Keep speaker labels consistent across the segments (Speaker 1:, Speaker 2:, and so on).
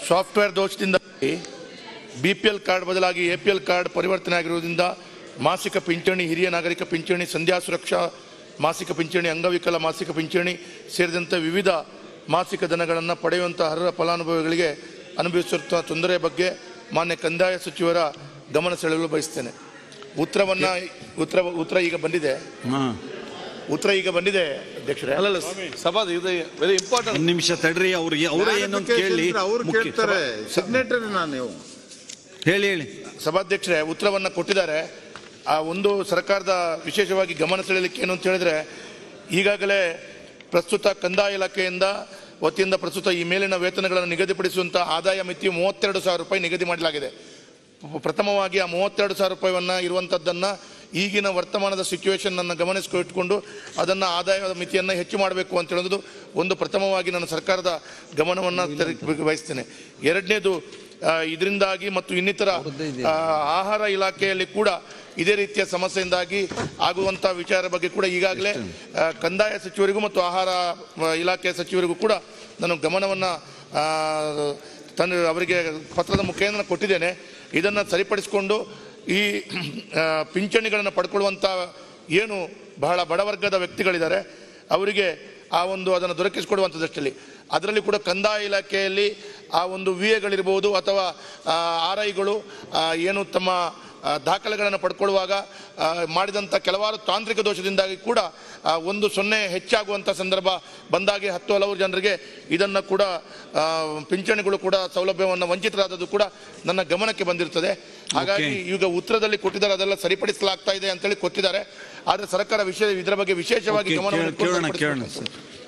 Speaker 1: Software ದೋಷದಿಂದಾಗಿ B P L card ಬದಲಾಗಿ A P L card ಪರಿವರ್ತನೆ ಆಗಿರುವುದರಿಂದ ಮಾಸಿಕ ಪಿಂಚಣಿ ಹಿರಿಯ ನಾಗರಿಕ ಪಿಂಚಣಿ ಸಂಧ್ಯಾ ಸುರಕ್ಷಾ ಮಾಸಿಕ ಪಿಂಚಣಿ ಅಂಗವಿಕಲ ಮಾಸಿಕ ಪಿಂಚಣಿ ಸೇರಿದಂತೆ ವಿವಿಧ ಮಾಸಿಕ ಧನಗಳನ್ನು ಪಡೆಯುವಂಥ ಅರ್ಹ ಫಲಾನುಭವಿಗಳಿಗೆ ಅನುಭವಿಸುತ್ತಿರುವ ತೊಂದರೆಯ ಬಗ್ಗೆ ಮಾನ್ಯ ಕಂದಾಯ ಸಚಿವರ ಗಮನ ಸೆಳೆಯಲು ಬಯಸ್ತೇನೆ ಉತ್ತರವನ್ನ ಉತ್ತರ ಉತ್ತರ ಈಗ ಬಂದಿದೆ
Speaker 2: ಹಾ
Speaker 1: ಉತ್ತರ ಈಗ ಬಂದಿದೆ ಅಧ್ಯಕ್ಷರೇ
Speaker 3: ಅಲ್ಲಲ್ಲ ಸಭಾ ಇದು ವೆರಿ ಇಂಪಾರ್ಟೆಂಟ್
Speaker 2: ಒಂದ್ ನಿಮಿಷ ತಡ್ರಿ ಅವ್ರಿಗೆ ಅವರೇ ಏನು ಅಂತ ಕೇಳಿ
Speaker 4: ಅವ್ರು
Speaker 2: ಮುಖ್ಯ-
Speaker 4: ಕೇಳ್ತಾರೆ ಸಿಗ್ನೇಟರಿ ನಾನು ನೀವು
Speaker 2: ಹೇಳಿ ಹೇಳಿ
Speaker 1: ಸಭಾಧ್ಯಕ್ಷರೇ ಉತ್ತರವನ್ನು ಕೊಟ್ಟಿದ್ದಾರೆ ಆ ಒಂದು ಸರ್ಕಾರದ ವಿಶೇಷವಾಗಿ ಗಮನ ಸೆಳೆಯಲಿಕ್ಕೆ ಏನು ಅಂತ ಹೇಳಿದ್ರೆ ಈಗಾಗಲೇ ಪ್ರಸ್ತುತ ಕಂದಾಯ ಇಲಾಖೆಯಿಂದ ವತಿಯಿಂದ ಪ್ರಸ್ತುತ ಈ ಮೇಲಿನ ವೇತನಗಳನ್ನು ನಿಗದಿಪಡಿಸುವಂಥ ಆದಾಯ ಮಿತಿ ಮೂವತ್ತೆರಡು ಸಾವಿರ ರೂಪಾಯಿ ನಿಗದಿ ಮಾಡಲಾಗಿದೆ ಪ್ರಥಮವಾಗಿ ಆ ಮೂವತ್ತೆರಡು ಸಾವಿರ ರೂಪಾಯಿವನ್ನ ಇರುವಂಥದ್ದನ್ನು ಈಗಿನ ವರ್ತಮಾನದ ಸಿಚುವೇಶನ್ ಅನ್ನು ಗಮನಿಸಿಕೊಂಡು ಅದನ್ನು ಆದಾಯದ ಮಿತಿಯನ್ನು ಹೆಚ್ಚು ಮಾಡಬೇಕು ಅಂತ ಹೇಳೋದು ಒಂದು ಪ್ರಥಮವಾಗಿ ನಾನು ಸರ್ಕಾರದ ಗಮನವನ್ನು ತೆರೆ- ಬಯಸ್ತೇನೆ ಎರಡನೇದು ಆ, ಇದರಿಂದಾಗಿ ಮತ್ತು ಇನ್ನಿತರ ಆ, ಆಹಾರ ಇಲಾಖೆಯಲ್ಲಿ ಕೂಡ ಇದೇ ರೀತಿಯ ಸಮಸ್ಯೆಯಿಂದಾಗಿ ಆಗುವಂಥ ವಿಚಾರ ಬಗ್ಗೆ ಕೂಡ ಈಗಾಗಲೇ ಆ, ಕಂದಾಯ ಸಚಿವರಿಗೂ ಮತ್ತು ಆಹಾರ ಆ, ಇಲಾಖೆ ಸಚಿವರಿಗೂ ಕೂಡ ನಾನು ಗಮನವನ್ನು ತಂದು ಅವರಿಗೆ ಪತ್ರದ ಮುಖೇನ ಕೊಟ್ಟಿದ್ದೇನೆ ಇದನ್ನು ಸರಿಪಡಿಸಿಕೊಂಡು ಈ ಆ, ಪಿಂಚಣಿಗಳನ್ನು ಪಡ್ಕೊಳ್ಳುವಂಥ ಏನು ಬಹಳ ಬಡವರ್ಗದ ವ್ಯಕ್ತಿಗಳಿದ್ದಾರೆ ಅವರಿಗೆ ಆ ಒಂದು ಅದನ್ನು ದೊರಕಿಸಿಕೊಡುವಂಥದ್ದಷ್ಟಲ್ಲಿ ಅದರಲ್ಲಿ ಕೂಡ ಕಂದಾಯ ಇಲಾಖೆಯಲ್ಲಿ ಆ ಒಂದು ವಿ ಎಗಳಿರ್ಬೋದು ಅಥವಾ ಆರ್ ಐಗಳು ಏನು ತಮ್ಮ ಆ, ದಾಖಲೆಗಳನ್ನು ಪಡ್ಕೊಳ್ಳುವಾಗ ಆ, ಮಾಡಿದಂಥ ಕೆಲವಾರು ತಾಂತ್ರಿಕ ದೋಷದಿಂದಾಗಿ ಕೂಡ ಆ, ಒಂದು ಸೊನ್ನೆ ಹೆಚ್ಚಾಗುವಂಥ ಸಂದರ್ಭ ಬಂದಾಗೆ ಹತ್ತು ಹಲವು ಜನರಿಗೆ ಇದನ್ನು ಕೂಡ ಆ, ಪಿಂಚಣಿಗಳು ಕೂಡ ಸೌಲಭ್ಯವನ್ನು ವಂಚಿತರಾದದ್ದು ಕೂಡ ನನ್ನ ಗಮನಕ್ಕೆ ಬಂದಿರ್ತದೆ ಹಾಗಾಗಿ ಈಗ ಉತ್ತರದಲ್ಲಿ ಕೊಟ್ಟಿದ್ದಾರೆ ಅದೆಲ್ಲ ಸರಿಪಡಿಸಲಾಗ್ತಾ ಇದೆ ಅಂತೇಳಿ ಕೊಟ್ಟಿದ್ದಾರೆ ಆದರೆ ಸರ್ಕಾರ ವಿಷಯ ಇದರ ಬಗ್ಗೆ ವಿಶೇಷವಾಗಿ
Speaker 2: ಓಕೆ,
Speaker 1: ಗಮನವನ್ನು
Speaker 2: ಕೇಳೋಣ
Speaker 1: ಇಟ್ಕೊಂಡು
Speaker 2: ಕೇಳೋಣ
Speaker 1: ಸರಿಪಡಿಸಬೇಕು.
Speaker 2: ಸರ್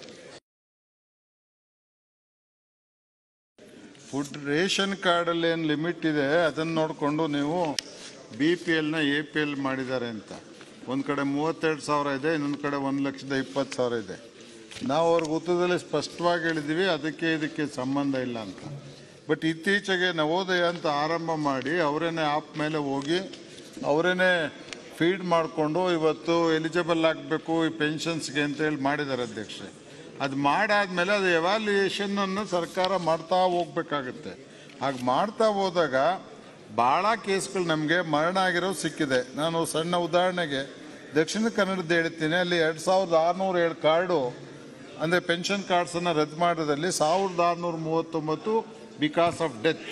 Speaker 4: ಫುಡ್ ರೇಷನ್ ಕಾರ್ಡಲ್ಲಿ ಏನು ಲಿಮಿಟ್ ಇದೆ ಅದನ್ನು ನೋಡಿಕೊಂಡು ನೀವು ಬಿ ಪಿ ಎಲ್ನ ಎ ಪಿ ಎಲ್ ಮಾಡಿದ್ದಾರೆ ಅಂತ ಒಂದು ಕಡೆ ಮೂವತ್ತೆರಡು ಸಾವಿರ ಇದೆ ಇನ್ನೊಂದು ಕಡೆ ಒಂದು ಲಕ್ಷದ ಇಪ್ಪತ್ತು ಸಾವಿರ ಇದೆ ನಾವು ಅವ್ರಿಗೆ ಉತ್ತರದಲ್ಲಿ ಸ್ಪಷ್ಟವಾಗಿ ಹೇಳಿದ್ದೀವಿ ಅದಕ್ಕೆ ಇದಕ್ಕೆ ಸಂಬಂಧ ಇಲ್ಲ ಅಂತ ಬಟ್ ಇತ್ತೀಚೆಗೆ ನವೋದಯ ಅಂತ ಆರಂಭ ಮಾಡಿ ಅವರೇನೆ ಆಪ್ ಮೇಲೆ ಹೋಗಿ ಅವರೇನೆ ಫೀಡ್ ಮಾಡಿಕೊಂಡು ಇವತ್ತು ಎಲಿಜಿಬಲ್ ಆಗಬೇಕು ಈ ಪೆನ್ಷನ್ಸ್ಗೆ ಅಂತ ಹೇಳಿ ಮಾಡಿದ್ದಾರೆ ಅಧ್ಯಕ್ಷೆ ಅದು ಮಾಡಾದ್ಮೇಲೆ ಅದು ಎವಾಲ್ಯೂಯೇಷನ್ ಅನ್ನು ಸರ್ಕಾರ ಮಾಡ್ತಾ ಹೋಗ್ಬೇಕಾಗುತ್ತೆ ಹಾಗೆ ಮಾಡ್ತಾ ಹೋದಾಗ ಭಾಳ ಕೇಸ್ಗಳು ನಮಗೆ ಮರಣ ಆಗಿರೋ ಸಿಕ್ಕಿದೆ ನಾನು ಸಣ್ಣ ಉದಾಹರಣೆಗೆ ದಕ್ಷಿಣ ಕನ್ನಡದ ಹೇಳ್ತೀನಿ ಅಲ್ಲಿ ಎರಡು ಸಾವಿರದ ಆರುನೂರ ಏಳು ಕಾರ್ಡು ಅಂದರೆ ಪೆನ್ಷನ್ ಕಾರ್ಡ್ಸನ್ನು ರದ್ದು ಮಾಡೋದ್ರಲ್ಲಿ ಸಾವಿರದ ಆರುನೂರ ಮೂವತ್ತೊಂಬತ್ತು ಬಿಕಾಸ್ ಆಫ್ ಡೆತ್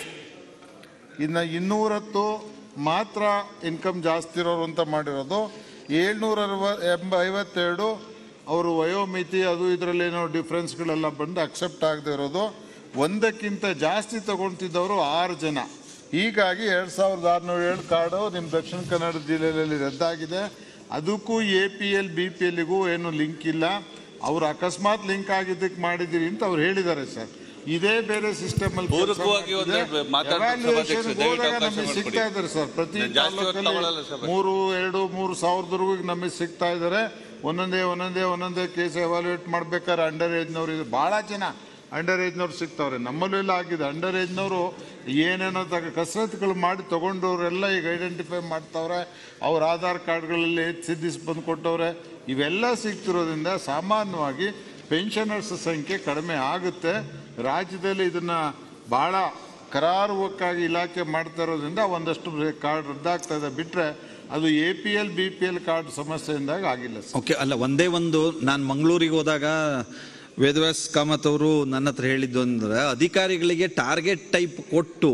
Speaker 4: ಇನ್ನು ಇನ್ನೂರತ್ತು ಮಾತ್ರ ಇನ್ಕಮ್ ಜಾಸ್ತಿ ಇರೋರು ಅಂತ ಮಾಡಿರೋದು ಏಳ್ನೂರ ಅರವ ಎಂಬ ಐವತ್ತೆರಡು ಅವರು ವಯೋಮಿತಿ ಅದು ಇದರಲ್ಲೇನೋ ಡಿಫ್ರೆನ್ಸ್ಗಳೆಲ್ಲ ಬಂದು ಅಕ್ಸೆಪ್ಟ್ ಆಗದೆ ಇರೋದು ಒಂದಕ್ಕಿಂತ ಜಾಸ್ತಿ ತಗೊಳ್ತಿದ್ದವರು ಆರು ಜನ ಹೀಗಾಗಿ ಎರಡು ಸಾವಿರದ ಆರುನೂರ ಏಳು ಕಾರ್ಡು ನಿಮ್ಮ ದಕ್ಷಿಣ ಕನ್ನಡ ಜಿಲ್ಲೆಯಲ್ಲಿ ರದ್ದಾಗಿದೆ ಅದಕ್ಕೂ A P L B P ಎಲ್ಗೂ ಏನು ಲಿಂಕ್ ಇಲ್ಲ ಅವ್ರು ಅಕಸ್ಮಾತ್ ಲಿಂಕ್ ಆಗಿದ್ದಕ್ಕೆ ಮಾಡಿದ್ದೀರಿ ಅಂತ ಅವ್ರು ಹೇಳಿದ್ದಾರೆ ಸರ್ ಇದೇ ಬೇರೆ ಸಿಸ್ಟಮ್ ಅಲ್ಲಿ ಕೆಲ್ಸ
Speaker 3: ಪೂರಕವಾಗಿ ಒಂದು
Speaker 4: ಮಾಡ್ತಿದೆ.
Speaker 3: ಮಾತಾಡ್ಬೇಕು
Speaker 4: Evaluation
Speaker 3: ಸಭಾಧ್ಯಕ್ಷರು,
Speaker 4: ಗೆ ಹೋದಾಗ
Speaker 3: ದಯವಿಟ್ಟು
Speaker 4: ನಮಗೆ
Speaker 3: ಅವಕಾಶ
Speaker 4: ಸಿಗ್ತಾ ಇದ್ದಾರೆ ಸರ್ ಪ್ರತಿ
Speaker 3: ಜಾಸ್ತಿ ಹೊತ್ತು
Speaker 4: ತಾಲೂಕಲ್ಲಿ
Speaker 3: ತಗೊಳ್ಳಲ್ಲ ಸಭೆ.
Speaker 4: ಮೂರು ಎರಡು ಮೂರು ಸಾವಿರದವರೆಗೂ ಈಗ ನಮಗೆ ಸಿಗ್ತಾ ಇದ್ದಾರೆ ಒಂದೊಂದೇ ಒಂದೊಂದೇ ಒಂದೊಂದೇ ಕೇಸ್ ಎವಾಲ್ಯೂಯೇಟ್ ಮಾಡ್ಬೇಕಾದ್ರೆ ಅಂಡರ್ ಏಜ್ನವ್ರು ಇದು ಭಾಳ ಜನ ಅಂಡರ್ ಏಜ್ನವ್ರು ಸಿಗ್ತಾವ್ರೆ ನಮ್ಮಲ್ಲೂ ಎಲ್ಲ ಆಗಿದೆ ಅಂಡರ್ ಏಜ್ನವರು ಏನೇನೋ ತಗ ಕಸರತ್ತುಗಳು ಮಾಡಿ ತಗೊಂಡವ್ರೆಲ್ಲ ಈಗ ಐಡೆಂಟಿಫೈ ಮಾಡ್ತಾವ್ರೆ ಅವ್ರ ಆಧಾರ್ ಕಾರ್ಡ್ಗಳಲ್ಲಿ ಸಿದ್ಧಿಸಿ ಬಂದು ಕೊಟ್ಟವ್ರೆ ಇವೆಲ್ಲ ಸಿಗ್ತಿರೋದ್ರಿಂದ ಸಾಮಾನ್ಯವಾಗಿ ಪೆನ್ಷನರ್ಸ್ ಸಂಖ್ಯೆ ಕಡಿಮೆ ಆಗುತ್ತೆ ರಾಜ್ಯದಲ್ಲಿ ಇದನ್ನ ಬಹಳ ಕರಾರುವಕ್ಕಾಗಿ ಇಲಾಖೆ ಮಾಡ್ತಾ ಇರೋದ್ರಿಂದ ಒಂದಷ್ಟು ಕಾರ್ಡ್ ರದ್ದಾಗ್ತಾ ಇದೆ ಬಿಟ್ರೆ ಅದು A P L B P L card ಸಮಸ್ಯೆಯಿಂದಾಗ ಆಗಿಲ್ಲ ಸರ್
Speaker 2: ಓಕೆ ಅಲ್ಲ ಒಂದೇ ಒಂದು ನಾನು ಮಂಗಳೂರಿಗೆ ಹೋದಾಗ ವೇದವ್ಯಾಸ್ ಕಾಮತ್ ಅವರು ನನ್ನ ಹತ್ರ ಹೇಳಿದ್ದು ಅಂದ್ರೆ ಅಧಿಕಾರಿಗಳಿಗೆ ಟಾರ್ಗೆಟ್ ಟೈಪ್ ಕೊಟ್ಟು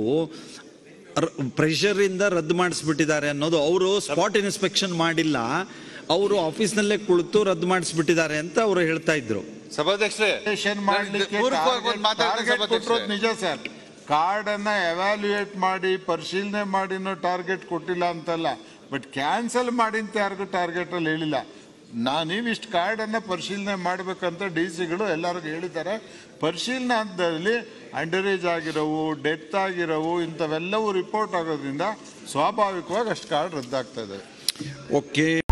Speaker 2: ಪ್ರೆಷರ್ ಇಂದ ರದ್ದು ಮಾಡಿಸ್ಬಿಟ್ಟಿದ್ದಾರೆ ಅನ್ನೋದು ಅವರು ಸ್ಪಾಟ್ ಇನ್ಸ್ಪೆಕ್ಷನ್ ಮಾಡಿಲ್ಲ ಅವರು ಆಫೀಸ್ನಲ್ಲೇ ಕುಳಿತು ರದ್ದು ಮಾಡಿಸ್ಬಿಟ್ಟಿದ್ದಾರೆ ಅಂತ ಅವರು ಹೇಳ್ತಾ ಇದ್ರು
Speaker 3: ಸಭಾಧ್ಯಕ್ಷರೇ
Speaker 4: Evaluation ಮಾಡ್ಲಿಕ್ಕೆ
Speaker 3: ಪೂರಕವಾಗಿ ಒಂದು ಮಾತಾಡಿ
Speaker 4: target
Speaker 3: ಸಭಾಧ್ಯಕ್ಷರೇ.
Speaker 4: ಕೊಟ್ಟಿರೋದು ನಿಜ ಸರ್ ಕಾರ್ಡ್ ಅನ್ನ ಎವ್ಯಾಲ್ಯೂಯೇಟ್ ಮಾಡಿ ಪರಿಶೀಲನೆ ಮಾಡಿನೋ ಟಾರ್ಗೆಟ್ ಕೊಟ್ಟಿಲ್ಲ ಅಂತಲ್ಲ ಬಟ್ ಕ್ಯಾನ್ಸಲ್ ಮಾಡಿ ಅಂತ ಯಾರಿಗೂ ಟಾರ್ಗೆಟ್ ಅಲ್ಲಿ ಹೇಳಿಲ್ಲ ನಾ ನೀವಿಷ್ಟು ಕಾರ್ಡ್ ಅನ್ನ ಪರಿಶೀಲನೆ ಮಾಡ್ಬೇಕಂತ ಡಿ ಸಿಗಳು ಎಲ್ಲರಿಗೂ ಹೇಳಿದ್ದಾರೆ ಪರಿಶೀಲನೆ ಹಂತದಲ್ಲಿ ಅಂಡರ್ ಏಜ್ ಆಗಿರೋವು ಡೆತ್ ಆಗಿರೋವು ಇಂಥವೆಲ್ಲವೂ ರಿಪೋರ್ಟ್ ಆಗೋದ್ರಿಂದ ಸ್ವಾಭಾವಿಕವಾಗಿ ಅಷ್ಟು ಕಾರ್ಡ್ ರದ್ದಾಗ್ತಾ ಇದೆ
Speaker 2: ಓಕೆ